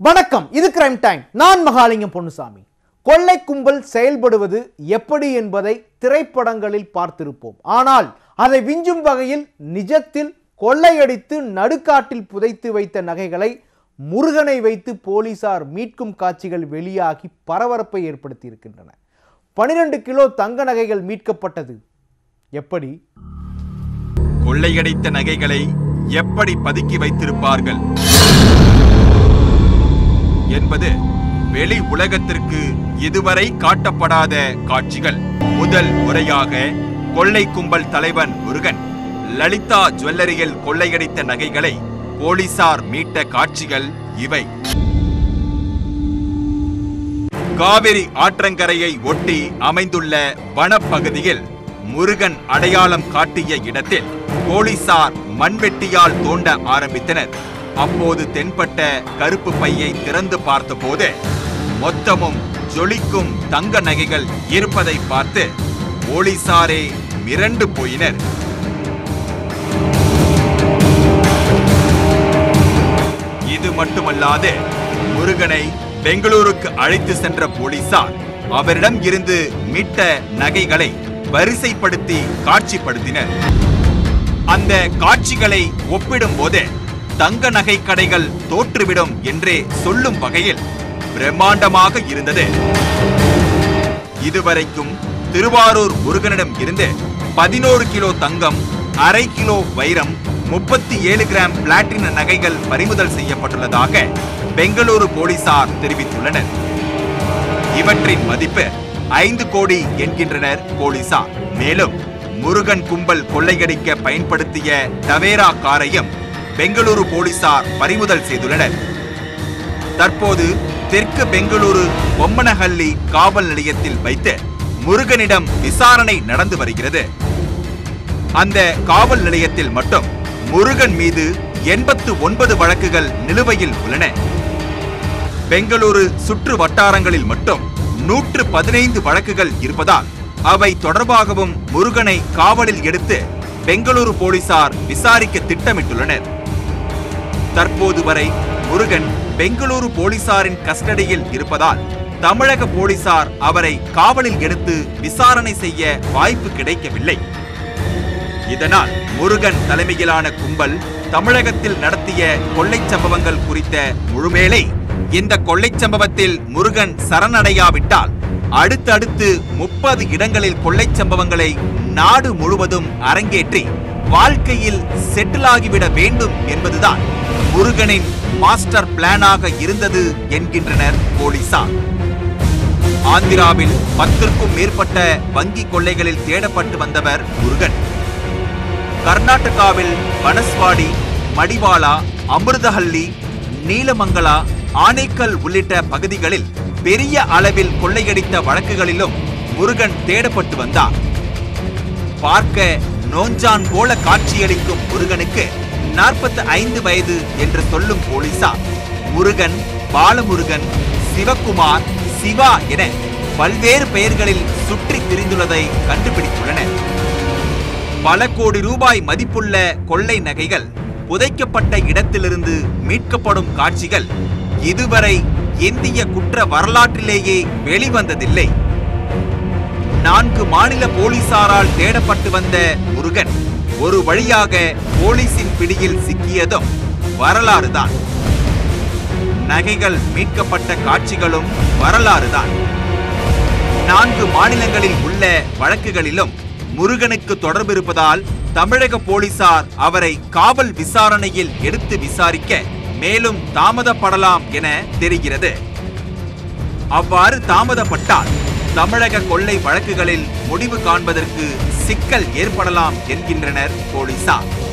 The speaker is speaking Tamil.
வணக்கம் இது கிரைம் டைம் நான் மகாலிங்கம் பொன்னுசாமி கொள்ளை கும்பல் செயல்படுவது எப்படி என்பதை திரைப்படங்களில் பார்த்திருப்போம் ஆனால் அதை விஞ்சும் வகையில் நிஜத்தில் கொள்ளையடித்து நடுக்காட்டில் புதைத்து வைத்த நகைகளை முருகனை வைத்து போலீசார் மீட்கும் காட்சிகள் வெளியாகி பரபரப்பை ஏற்படுத்தி இருக்கின்றன பனிரெண்டு கிலோ தங்க நகைகள் மீட்கப்பட்டது எப்படி கொள்ளையடித்த நகைகளை எப்படி பதுக்கி வைத்திருப்பார்கள் என்பது வெளி உலகத்திற்கு இதுவரை காட்டப்படாத காட்சிகள் முதல் முறையாக கொள்ளை கும்பல் தலைவன் முருகன் லலிதா ஜுவல்லரியில் கொள்ளையடித்த நகைகளை போலீசார் மீட்ட காட்சிகள் இவை காவிரி ஆற்றங்கரையை ஒட்டி அமைந்துள்ள வனப்பகுதியில் முருகன் அடையாளம் காட்டிய இடத்தில் போலீசார் மண்வெட்டியால் தோண்ட ஆரம்பித்தனர் அப்போது தென்பட்ட கருப்பு பையை திறந்து பார்த்தபோது மொத்தமும் ஜொலிக்கும் தங்க நகைகள் இருப்பதை பார்த்து போலீசாரே மிரண்டு போயினர் இது மட்டுமல்லாது முருகனை பெங்களூருக்கு அழைத்து சென்ற போலீசார் அவரிடம் இருந்து மீட்ட நகைகளை வரிசைப்படுத்தி காட்சிப்படுத்தினர் அந்த காட்சிகளை ஒப்பிடும்போது தங்க நகை கடைகள் தோற்றுவிடும் என்றே சொல்லும் வகையில் பிரம்மாண்டமாக இருந்தது இதுவரைக்கும் திருவாரூர் முருகனிடம் இருந்து பதினோரு கிலோ தங்கம் அரை கிலோ வைரம் முப்பத்தி ஏழு கிராம் பிளாட்டின நகைகள் பறிமுதல் செய்யப்பட்டுள்ளதாக பெங்களூரு போலீசார் தெரிவித்துள்ளனர் இவற்றின் மதிப்பு ஐந்து கோடி என்கின்றனர் போலீசார் மேலும் முருகன் கும்பல் கொள்ளையடிக்க பயன்படுத்திய டவேரா காரையும் பெங்களூரு போலீசார் பறிமுதல் செய்துள்ளனர் தற்போது தெற்கு பெங்களூரு பொம்மனஹள்ளி காவல் நிலையத்தில் வைத்து முருகனிடம் விசாரணை நடந்து வருகிறது அந்த காவல் நிலையத்தில் மட்டும் முருகன் மீது எண்பத்து ஒன்பது வழக்குகள் நிலுவையில் உள்ளன பெங்களூரு சுற்று வட்டாரங்களில் மட்டும் நூற்று பதினைந்து வழக்குகள் இருப்பதால் அவை தொடர்பாகவும் முருகனை காவலில் எடுத்து பெங்களூரு போலீசார் விசாரிக்க திட்டமிட்டுள்ளனர் தற்போது வரை முருகன் பெங்களூரு போலீசாரின் கஸ்டடியில் இருப்பதால் தமிழக போலீசார் அவரை காவலில் எடுத்து விசாரணை செய்ய வாய்ப்பு கிடைக்கவில்லை இதனால் முருகன் தலைமையிலான கும்பல் தமிழகத்தில் நடத்திய கொள்ளைச் சம்பவங்கள் குறித்த முழுமேலை இந்த கொள்ளைச் சம்பவத்தில் முருகன் சரணடையாவிட்டால் அடுத்தடுத்து முப்பது இடங்களில் கொள்ளைச் சம்பவங்களை நாடு முழுவதும் அரங்கேற்றி வாழ்க்கையில் செட்டில் ஆகிவிட வேண்டும் என்பதுதான் முருகனின் மாஸ்டர் பிளானாக இருந்தது என்கின்றனர் போலீசார் ஆந்திராவில் பத்திற்கும் மேற்பட்ட வங்கி கொள்ளைகளில் தேடப்பட்டு வந்தவர் முருகன் கர்நாடகாவில் பனஸ்வாடி மடிவாலா அமிர்தஹள்ளி நீலமங்கலா ஆனைக்கல் உள்ளிட்ட பகுதிகளில் பெரிய அளவில் கொள்ளையடித்த வழக்குகளிலும் முருகன் தேடப்பட்டு வந்தார் பார்க்க நோஞ்சான் போல காட்சியளிக்கும் முருகனுக்கு நாற்பத்தி ஐந்து வயது என்று சொல்லும் போலீசார் முருகன் பாலமுருகன் சிவகுமார் சிவா என பல்வேறு பெயர்களில் சுற்றி திரிந்துள்ளதை கண்டுபிடித்துள்ளனர் பல கோடி ரூபாய் மதிப்புள்ள கொள்ளை நகைகள் புதைக்கப்பட்ட இடத்திலிருந்து மீட்கப்படும் காட்சிகள் இதுவரை இந்திய குற்ற வரலாற்றிலேயே வெளிவந்ததில்லை நான்கு மாநில போலீசாரால் தேடப்பட்டு வந்த முருகன் ஒரு வழியாக போலீசின் பிடியில் சிக்கியதும் வரலாறுதான் நகைகள் மீட்கப்பட்ட காட்சிகளும் வரலாறுதான் நான்கு மாநிலங்களில் உள்ள வழக்குகளிலும் முருகனுக்கு தொடர்பு இருப்பதால் தமிழக போலீசார் அவரை காவல் விசாரணையில் எடுத்து விசாரிக்க மேலும் தாமதப்படலாம் என தெரிகிறது அவ்வாறு தாமதப்பட்டால் தமிழக கொள்ளை வழக்குகளில் முடிவு காண்பதற்கு சிக்கல் ஏற்படலாம் என்கின்றனர் போலீசார்